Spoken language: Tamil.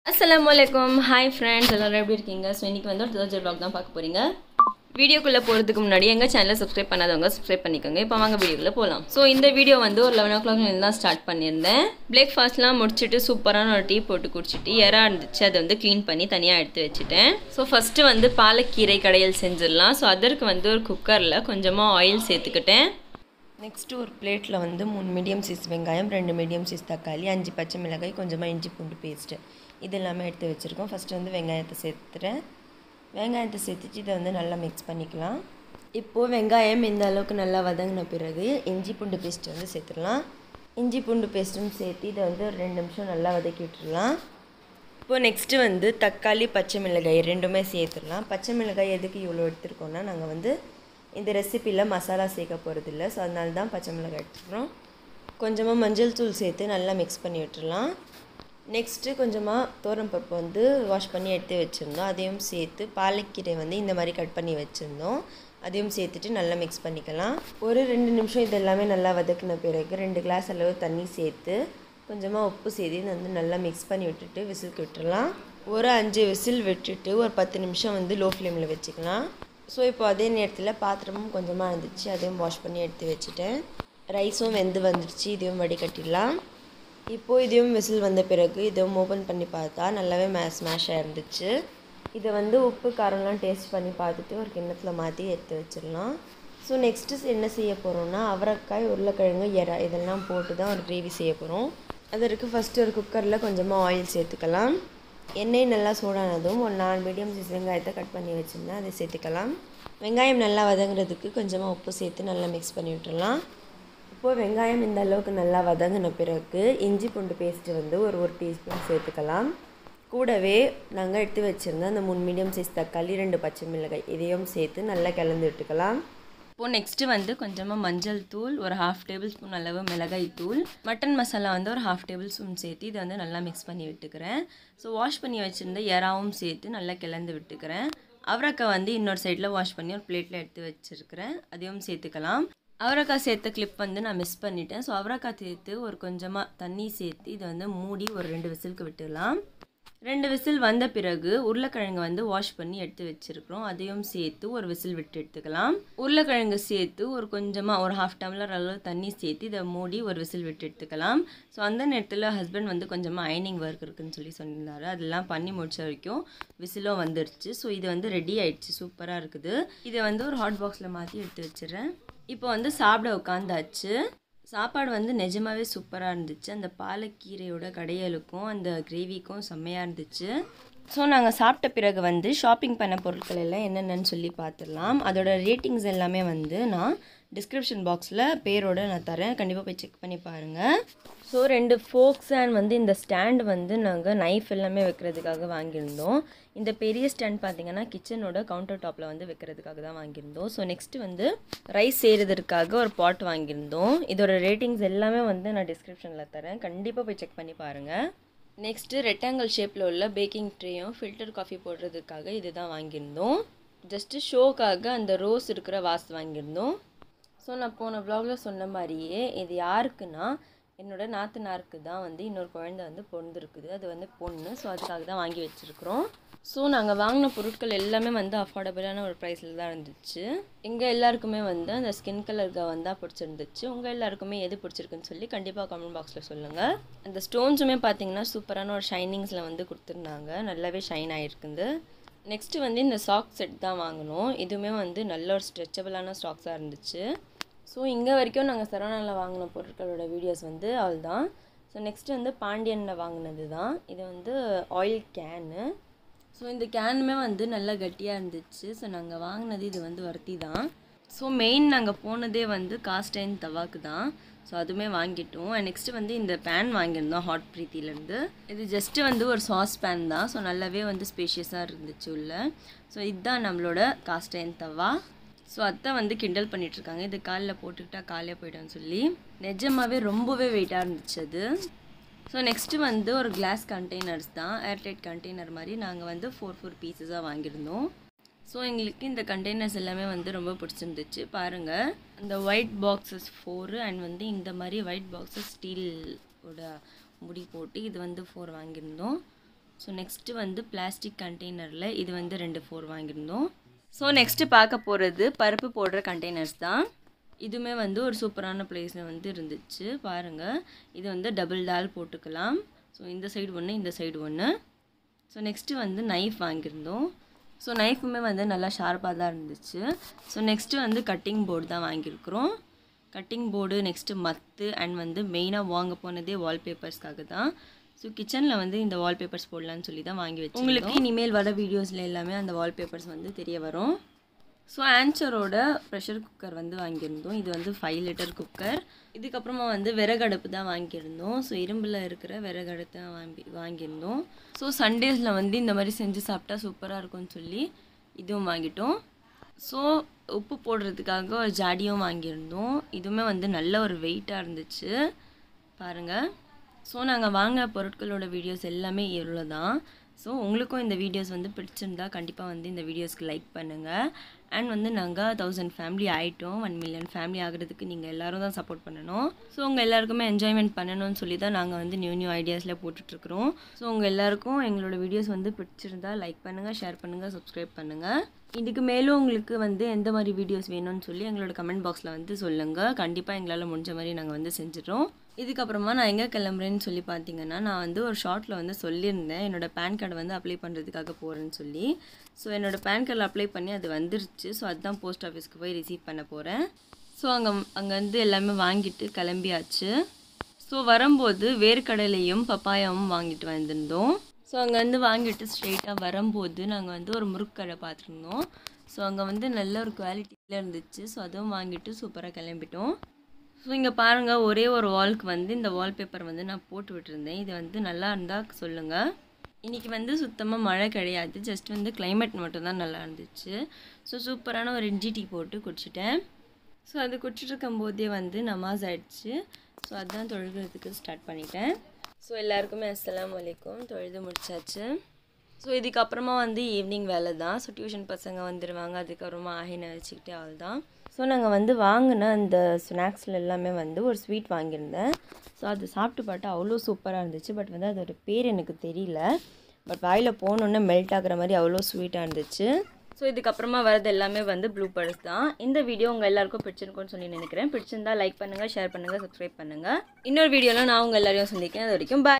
அஸ்ஸலாமு அலைக்கும் ஹாய் ஃப்ரெண்ட்ஸ் எல்லாரும் எப்படி இருக்கீங்க ஸோ இன்றைக்கி வந்து ஒரு தேர்ஜர் vlog தான் பார்க்க போகிறீங்க வீடியோக்குள்ளே போகிறதுக்கு முன்னாடி எங்கள் சேனலை சப்ஸ்கிரைப் பண்ணாதவங்க சப்ஸ்கிரைப் பண்ணிக்கோங்க இப்போ வாங்க வீடியோக்குள்ளே போகலாம் ஸோ இந்த வீடியோ வந்து ஒரு லெவன் ஓ கிளாக் தான் ஸ்டார்ட் பண்ணியிருந்தேன் பிரேக்ஃபாஸ்ட்லாம் முடிச்சுட்டு சூப்பரான ஒரு டீ போட்டு குடிச்சிட்டு எறா இருந்துச்சு அதை வந்து க்ளீன் பண்ணி தனியாக எடுத்து வச்சுட்டேன் ஸோ ஃபஸ்ட்டு வந்து பாலக்கீரை கடையல் செஞ்சிடலாம் ஸோ அதற்கு வந்து ஒரு குக்கரில் கொஞ்சமாக ஆயில் சேர்த்துக்கிட்டேன் நெக்ஸ்ட்டு ஒரு பிளேட்டில் வந்து மூணு மீடியம் சைஸ் வெங்காயம் ரெண்டு மீடியம் சைஸ் தக்காளி அஞ்சு பச்சை மிளகாய் கொஞ்சமாக இஞ்சி பூண்டு பேஸ்ட்டு இது எல்லாமே எடுத்து வச்சுருக்கோம் ஃபஸ்ட்டு வந்து வெங்காயத்தை சேர்த்துறேன் வெங்காயத்தை சேர்த்துட்டு இதை வந்து நல்லா மிக்ஸ் பண்ணிக்கலாம் இப்போது வெங்காயம் இந்த அளவுக்கு நல்லா வதங்கின பிறகு இஞ்சி பூண்டு பேஸ்ட்டு வந்து சேர்த்துடலாம் இஞ்சி பூண்டு பேஸ்ட்டும் சேர்த்து இதை வந்து ஒரு ரெண்டு நிமிஷம் நல்லா வதக்கி விட்டுடலாம் இப்போது நெக்ஸ்ட்டு வந்து தக்காளி பச்சை மிளகாய் ரெண்டுமே சேர்த்துடலாம் பச்சை மிளகாய் எதுக்கு இவ்வளோ எடுத்துருக்கோம்னா நாங்கள் வந்து இந்த ரெசிப்பியில் மசாலா சேர்க்க போகிறதில்ல ஸோ அதனால தான் பச்சை மிளகாய் எடுத்துக்கிறோம் கொஞ்சமாக மஞ்சள் தூள் சேர்த்து நல்லா மிக்ஸ் பண்ணி விட்டுறலாம் நெக்ஸ்ட்டு கொஞ்சமாக தோரம்பருப்பு வந்து வாஷ் பண்ணி எடுத்து வச்சுருந்தோம் அதையும் சேர்த்து பாலக்கீரை வந்து இந்த மாதிரி கட் பண்ணி வச்சுருந்தோம் அதையும் சேர்த்துட்டு நல்லா மிக்ஸ் பண்ணிக்கலாம் ஒரு ரெண்டு நிமிஷம் இது எல்லாமே நல்லா வதக்கின பிறகு ரெண்டு கிளாஸ் அளவு தண்ணி சேர்த்து கொஞ்சமாக உப்பு சேர்த்து இதை வந்து நல்லா மிக்ஸ் பண்ணி விட்டுட்டு விசிலுக்கு விட்டுறலாம் ஒரு அஞ்சு விசில் விட்டுட்டு ஒரு பத்து நிமிஷம் வந்து லோ ஃப்ளேமில் வச்சுக்கலாம் ஸோ இப்போ அதே நேரத்தில் பாத்திரமும் கொஞ்சமாக இருந்துச்சு அதையும் வாஷ் பண்ணி எடுத்து வச்சுட்டேன் ரைஸும் வெந்து வந்துடுச்சு இதையும் வடிகட்டிடலாம் இப்போது இதையும் விசில் வந்த பிறகு இதையும் ஓப்பன் பண்ணி பார்த்தா நல்லாவே மே ஸ்மாஷ் ஆயிருந்துச்சு இதை வந்து உப்பு காரம்லாம் டேஸ்ட் பண்ணி பார்த்துட்டு ஒரு கிண்ணத்தில் மாற்றி எடுத்து வச்சிடலாம் ஸோ நெக்ஸ்ட்டு என்ன செய்ய போகிறோம்னா அவரைக்காய் உருளைக்கிழங்கு எறா இதெல்லாம் போட்டு தான் ஒரு கிரேவி செய்ய போகிறோம் அதற்கு ஃபஸ்ட்டு ஒரு குக்கரில் கொஞ்சமாக ஆயில் சேர்த்துக்கலாம் எண்ணெய் நல்லா சூடானதும் ஒரு நாலு மீடியம் சைஸ் வெங்காயத்தை கட் பண்ணி வச்சுருந்தேன் அதை சேர்த்துக்கலாம் வெங்காயம் நல்லா வதங்குறதுக்கு கொஞ்சமாக உப்பு சேர்த்து நல்லா மிக்ஸ் பண்ணி விட்டுறலாம் இப்போது வெங்காயம் இந்த அளவுக்கு நல்லா வதங்கின பிறகு இஞ்சி பூண்டு பேஸ்ட்டு வந்து ஒரு ஒரு டீஸ்பூன் சேர்த்துக்கலாம் கூடவே நாங்கள் எடுத்து வச்சுருந்த அந்த மூணு மீடியம் சைஸ் தக்காளி ரெண்டு பச்சை மிளகாய் இதையும் சேர்த்து நல்லா கலந்து விட்டுக்கலாம் இப்போது நெக்ஸ்ட்டு வந்து கொஞ்சமாக மஞ்சள் தூள் ஒரு ஹாஃப் டேபிள் ஸ்பூன் அளவு மிளகாய் தூள் மட்டன் மசாலா வந்து ஒரு ஹாஃப் டேபிள் ஸ்பூன் சேர்த்து இதை வந்து நல்லா மிக்ஸ் பண்ணி விட்டுக்கிறேன் ஸோ வாஷ் பண்ணி வச்சுருந்த எறாவும் சேர்த்து நல்லா கிளந்து விட்டுக்கிறேன் அவரைக்காய் வந்து இன்னொரு சைடில் வாஷ் பண்ணி ஒரு பிளேட்டில் எடுத்து வச்சுருக்கிறேன் அதையும் சேர்த்துக்கலாம் அவரைக்காய் சேர்த்த கிளிப் வந்து நான் மிஸ் பண்ணிட்டேன் ஸோ அவரைக்காய் சேர்த்து ஒரு கொஞ்சமாக தண்ணி சேர்த்து இதை வந்து மூடி ஒரு ரெண்டு விசிலுக்கு விட்டுடலாம் ரெண்டு விசில் வந்த பிறகு உருளைக்கிழங்கு வந்து வாஷ் பண்ணி எடுத்து வச்சுருக்கிறோம் அதையும் சேர்த்து ஒரு விசில் விட்டு எடுத்துக்கலாம் உருளைக்கிழங்கு சேர்த்து ஒரு கொஞ்சமாக ஒரு ஹாஃப் டம்ளர் அளவு தண்ணி சேர்த்து இதை மூடி ஒரு விசில் விட்டு எடுத்துக்கலாம் ஸோ அந்த நேரத்தில் ஹஸ்பண்ட் வந்து கொஞ்சமாக அயனிங் ஒர்க் இருக்குன்னு சொல்லி சொல்லியிருந்தாரு அதெல்லாம் பண்ணி முடிச்ச வரைக்கும் விசிலும் வந்துருச்சு ஸோ இது வந்து ரெடி ஆயிடுச்சு சூப்பராக இருக்குது இதை வந்து ஒரு ஹாட் பாக்ஸில் மாற்றி எடுத்து வச்சிடுறேன் இப்போ வந்து சாப்பிட உட்காந்தாச்சு சாப்பாடு வந்து நிஜமாவே சூப்பராக இருந்துச்சு அந்த பாலக்கீரையோட கடையலுக்கும் அந்த கிரேவிக்கும் செம்மையாக இருந்துச்சு ஸோ நாங்கள் சாப்பிட்ட பிறகு வந்து ஷாப்பிங் பண்ண பொருட்கள் எல்லாம் என்னென்னு சொல்லி பார்த்துடலாம் அதோட ரேட்டிங்ஸ் எல்லாமே வந்து நான் டிஸ்கிரிப்ஷன் பாக்ஸில் பேரோட நான் தரேன் கண்டிப்பாக போய் செக் பண்ணி பாருங்கள் ஸோ ரெண்டு ஃபோக்ஸ் அண்ட் வந்து இந்த ஸ்டாண்ட் வந்து நாங்கள் நைஃப் எல்லாமே வைக்கிறதுக்காக வாங்கியிருந்தோம் இந்த பெரிய ஸ்டாண்ட் பார்த்தீங்கன்னா கிச்சனோட கவுண்டர் டாப்பில் வந்து வைக்கிறதுக்காக தான் வாங்கியிருந்தோம் ஸோ நெக்ஸ்ட்டு வந்து ரைஸ் செய்கிறதுக்காக ஒரு பாட் வாங்கியிருந்தோம் இதோட ரேட்டிங்ஸ் எல்லாமே வந்து நான் டிஸ்கிரிப்ஷனில் தரேன் கண்டிப்பாக போய் செக் பண்ணி பாருங்கள் நெக்ஸ்ட்டு ரெக்டாங்கிள் ஷேப்பில் உள்ள பேக்கிங் ட்ரேயும் ஃபில்டர் காஃபி போடுறதுக்காக இது தான் வாங்கியிருந்தோம் ஜஸ்ட்டு ஷோக்காக அந்த ரோஸ் இருக்கிற வாஸ் வாங்கியிருந்தோம் ஸோ நான் போன வ்ளாகில் சொன்ன மாதிரியே இது யாருக்குன்னா என்னோட நாத்தனாருக்கு தான் வந்து இன்னொரு குழந்தை வந்து பிறந்திருக்குது அது வந்து பொண்ணு ஸோ அதுக்காக தான் வாங்கி வச்சுருக்குறோம் ஸோ நாங்கள் வாங்கின பொருட்கள் எல்லாமே வந்து அஃபோர்டபுளான ஒரு ப்ரைஸில் தான் இருந்துச்சு எங்கள் எல்லாருக்குமே வந்து அந்த ஸ்கின் கலர் கவன் தான் பிடிச்சிருந்துச்சு உங்கள் எல்லாருக்குமே எது பிடிச்சிருக்குன்னு சொல்லி கண்டிப்பாக கமெண்ட் பாக்ஸில் சொல்லுங்கள் அந்த ஸ்டோன்ஸுமே பார்த்தீங்கன்னா சூப்பரான ஒரு ஷைனிங்ஸில் வந்து கொடுத்துருந்தாங்க நல்லாவே ஷைன் ஆகிருக்குது நெக்ஸ்ட்டு வந்து இந்த சாக் செட் தான் வாங்கினோம் இதுவுமே வந்து நல்ல ஒரு ஸ்ட்ரெச்சபிளான ஸ்டாக்ஸாக இருந்துச்சு ஸோ இங்கே வரைக்கும் நாங்கள் சரவணாவில் வாங்கின பொருட்களோட வீடியோஸ் வந்து அவள் தான் ஸோ நெக்ஸ்ட்டு வந்து பாண்டியனில் வாங்கினது தான் இது வந்து ஆயில் கேனு ஸோ இந்த கேனுமே வந்து நல்லா கட்டியாக இருந்துச்சு ஸோ நாங்கள் வாங்கினது இது வந்து வர்த்தி தான் ஸோ மெயின் நாங்கள் போனதே வந்து காஸ்டைன் தவாக்கு தான் ஸோ அதுவுமே வாங்கிட்டோம் நெக்ஸ்ட்டு வந்து இந்த பேன் வாங்கியிருந்தோம் ஹாட் ப்ரீத்திலேருந்து இது ஜஸ்ட்டு வந்து ஒரு சாஸ் பேன் தான் ஸோ நல்லாவே வந்து ஸ்பேஷியஸாக இருந்துச்சு உள்ள ஸோ இதுதான் நம்மளோட காஸ்டைன் தவா ஸோ அத்தை வந்து கிண்டல் பண்ணிகிட்ருக்காங்க இது காலில் போட்டுக்கிட்டா காலையாக போய்டும்னு சொல்லி நிஜமாகவே ரொம்பவே வெயிட்டாக இருந்துச்சு அது ஸோ நெக்ஸ்ட்டு வந்து ஒரு கிளாஸ் கண்டெய்னர்ஸ் தான் ஏர்டைட் கண்டெய்னர் மாதிரி நாங்கள் வந்து ஃபோர் ஃபோர் பீசஸாக வாங்கியிருந்தோம் ஸோ எங்களுக்கு இந்த கண்டெய்னர்ஸ் எல்லாமே வந்து ரொம்ப பிடிச்சிருந்துச்சு பாருங்கள் அந்த ஒயிட் பாக்ஸஸ் ஃபோரு அண்ட் வந்து இந்த மாதிரி ஒயிட் பாக்ஸஸ் ஸ்டீலோட முடி போட்டு இது வந்து ஃபோர் வாங்கியிருந்தோம் ஸோ நெக்ஸ்ட்டு வந்து பிளாஸ்டிக் கண்டெய்னரில் இது வந்து ரெண்டு ஃபோர் வாங்கியிருந்தோம் ஸோ நெக்ஸ்ட்டு பார்க்க போகிறது பருப்பு போடுற கண்டெய்னர்ஸ் தான் இதுவுமே வந்து ஒரு சூப்பரான பிளேஸில் வந்து இருந்துச்சு பாருங்கள் இது வந்து டபுள் டால் போட்டுக்கலாம் ஸோ இந்த சைடு ஒன்று இந்த சைடு ஒன்று ஸோ நெக்ஸ்ட்டு வந்து நைஃப் வாங்கியிருந்தோம் ஸோ நைஃபுமே வந்து நல்லா ஷார்ப்பாக தான் இருந்துச்சு ஸோ நெக்ஸ்ட்டு வந்து கட்டிங் போர்டு தான் வாங்கியிருக்கிறோம் கட்டிங் போர்டு நெக்ஸ்ட்டு மத்து அண்ட் வந்து மெயினாக வாங்க போனதே வால்பேப்பர்ஸ்க்காக தான் ஸோ கிச்சனில் வந்து இந்த வால்பேப்பர்ஸ் போடலான்னு சொல்லி தான் வாங்கி வச்சு உங்களுக்கு இனிமேல் வர வீடியோஸில் எல்லாமே அந்த வால்பேப்பர்ஸ் வந்து தெரிய வரும் ஸோ ஆன்சரோட ப்ரெஷர் குக்கர் வந்து வாங்கியிருந்தோம் இது வந்து ஃபைவ் லிட்டர் குக்கர் இதுக்கப்புறமா வந்து விறகடுப்பு தான் வாங்கியிருந்தோம் ஸோ இரும்பில் இருக்கிற விறகடுப்பு தான் வாங்கி வாங்கியிருந்தோம் ஸோ சண்டேஸில் வந்து இந்த மாதிரி செஞ்சு சாப்பிட்டா சூப்பராக இருக்கும்னு சொல்லி இதுவும் வாங்கிட்டோம் ஸோ உப்பு போடுறதுக்காக ஒரு ஜாடியும் வாங்கியிருந்தோம் இதுவுமே வந்து நல்ல ஒரு வெயிட்டாக இருந்துச்சு பாருங்கள் ஸோ நாங்கள் வாங்கின பொருட்களோட வீடியோஸ் எல்லாமே இவ்வளோ தான் ஸோ உங்களுக்கும் இந்த வீடியோஸ் வந்து பிடிச்சிருந்தா கண்டிப்பாக வந்து இந்த வீடியோஸ்க்கு லைக் பண்ணுங்கள் அண்ட் வந்து நாங்கள் தௌசண்ட் ஃபேமிலி ஆகிட்டோம் ஒன் மில்லியன் ஃபேமிலி ஆகிறதுக்கு நீங்கள் எல்லோரும் தான் சப்போர்ட் பண்ணணும் ஸோ உங்கள் எல்லாருக்குமே என்ஜாய்மெண்ட் பண்ணணும்னு சொல்லி தான் நாங்கள் வந்து நியூ நியூ ஐடியாஸில் போட்டுட்ருக்குறோம் ஸோ உங்கள் எல்லாருக்கும் எங்களோட வீடியோஸ் வந்து பிடிச்சிருந்தா லைக் பண்ணுங்கள் ஷேர் பண்ணுங்கள் சப்ஸ்கிரைப் பண்ணுங்கள் இதுக்கு மேலும் உங்களுக்கு வந்து எந்த மாதிரி வீடியோஸ் வேணும்னு சொல்லி எங்களோட கமெண்ட் பாக்ஸில் வந்து சொல்லுங்கள் கண்டிப்பாக எங்களால் முடிஞ்ச மாதிரி நாங்கள் வந்து செஞ்சிடறோம் இதுக்கப்புறமா நான் எங்கே கிளம்புறேன்னு சொல்லி பார்த்தீங்கன்னா நான் வந்து ஒரு ஷார்ட்டில் வந்து சொல்லியிருந்தேன் என்னோடய பேன் கார்டு வந்து அப்ளை பண்ணுறதுக்காக போகிறேன்னு சொல்லி ஸோ என்னோடய பேன் கார்டில் அப்ளை பண்ணி அது வந்துருச்சு ஸோ அதுதான் போஸ்ட் ஆஃபீஸ்க்கு போய் ரிசீவ் பண்ண போகிறேன் ஸோ அங்கே அங்கே வந்து எல்லாமே வாங்கிட்டு கிளம்பியாச்சு ஸோ வரும்போது வேர்க்கடலையும் பப்பாயாவும் வாங்கிட்டு வந்திருந்தோம் ஸோ அங்கே வந்து வாங்கிட்டு ஸ்ட்ரெயிட்டாக வரும்போது நாங்கள் வந்து ஒரு முறுக்கடை பார்த்துருந்தோம் ஸோ அங்கே வந்து நல்ல ஒரு குவாலிட்டியில் இருந்துச்சு ஸோ அதுவும் வாங்கிட்டு சூப்பராக கிளம்பிட்டோம் ஸோ இங்கே பாருங்கள் ஒரே ஒரு வால்க்கு வந்து இந்த வால்பேப்பர் வந்து நான் போட்டு விட்டுருந்தேன் இது வந்து நல்லா இருந்தால் சொல்லுங்கள் இன்றைக்கி வந்து சுத்தமாக மழை கிடையாது ஜஸ்ட் வந்து கிளைமேட் மட்டும்தான் நல்லா இருந்துச்சு ஸோ சூப்பரான ஒரு இஞ்சி டீ போட்டு குடிச்சிட்டேன் ஸோ அது குடிச்சிட்டு இருக்கும்போதே வந்து நமாஸ் ஆயிடுச்சு ஸோ அதான் தொழுகிறதுக்கு ஸ்டார்ட் பண்ணிட்டேன் ஸோ எல்லாருக்குமே அஸ்ஸலாமு அலைக்கும் தொழுது முடிச்சாச்சு ஸோ இதுக்கப்புறமா வந்து ஈவினிங் வேலை தான் ஸோ டியூஷன் பசங்க வந்துடுவாங்க அதுக்கப்புறமா ஆகின வச்சுக்கிட்டே அவள் தான் ஸோ நாங்கள் வந்து வாங்கின அந்த ஸ்நாக்ஸில் எல்லாமே வந்து ஒரு ஸ்வீட் வாங்கியிருந்தேன் ஸோ அது சாப்பிட்டு பார்த்தா அவ்வளோ சூப்பராக இருந்துச்சு பட் வந்து அதோட பேர் எனக்கு தெரியல பட் வாயில் போனோன்னே மெல்ட் ஆகுற மாதிரி அவ்வளோ ஸ்வீட்டாக இருந்துச்சு ஸோ இதுக்கப்புறமா வரது எல்லாமே வந்து ப்ளூ பர்ஸ் தான் இந்த வீடியோ உங்கள் எல்லாருக்கும் பிடிச்சிருக்கும்னு சொல்லி நினைக்கிறேன் பிடிச்சிருந்தா லைக் பண்ணுங்கள் ஷேர் பண்ணுங்கள் சப்ஸ்கிரைப் பண்ணுங்கள் இன்னொரு வீடியோவில் நான் உங்கள் எல்லாரையும் சந்திக்கிறேன் அது வரைக்கும் பாய்